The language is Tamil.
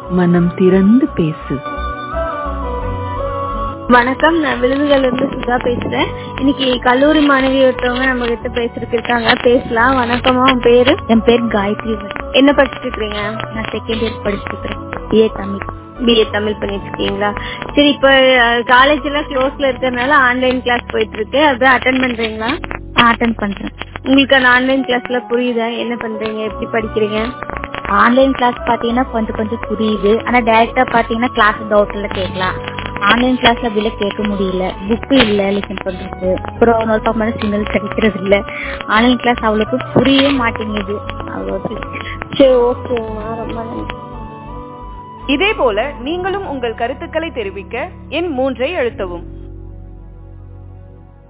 மனம் திறந்து பேசு வணக்கம் நான் விருதுகள்ல இருந்து சுதா பேசுறேன் இன்னைக்கு கல்லூரி மாணவி ஒருத்தவங்க நம்ம கிட்ட பேசுறதுக்கு இருக்காங்க பேசலாம் வணக்கமா உன் பேரு என் பேர் காயத்ரி என்ன படிச்சுட்டு இருக்கீங்க நான் செகண்ட் இயர் படிச்சுட்டு இருக்கிறேன் பிஏ தமிழ் பிஏ தமிழ் பண்ணிட்டு இருக்கீங்களா சரி இப்ப காலேஜ் எல்லாம் க்ளோஸ்ல இருக்கறனால ஆன்லைன் கிளாஸ் போயிட்டு இருக்கு அதை அட்டன் பண்றீங்களா அட்டன் பண்றேன் உங்களுக்கு அந்த ஆன்லைன் கிளாஸ்ல புரியுதா என்ன பண்றீங்க எப்படி படிக்கிறீங்க ஆன்லைன் கிளாஸ் பாத்தீங்கன்னா கொஞ்சம் கொஞ்சம் புரியுது ஆனா டைரக்டா பாத்தீங்கன்னா கிளாஸ் டவுட்ல கேட்கலாம் ஆன்லைன் கிளாஸ்ல அப்படில கேட்க முடியல புக்கு இல்ல லிசன் பண்றது அப்புறம் இன்னொரு பக்கம் சிங்கிள் கிடைக்கிறது இல்ல ஆன்லைன் கிளாஸ் அவ்வளவுக்கு புரியவே மாட்டேங்குது அவ்வளவு சரி ஓகேங்கம்மா ரொம்ப நன்றி இதே போல நீங்களும் உங்கள் கருத்துக்களை தெரிவிக்க எண் மூன்றை அழுத்தவும்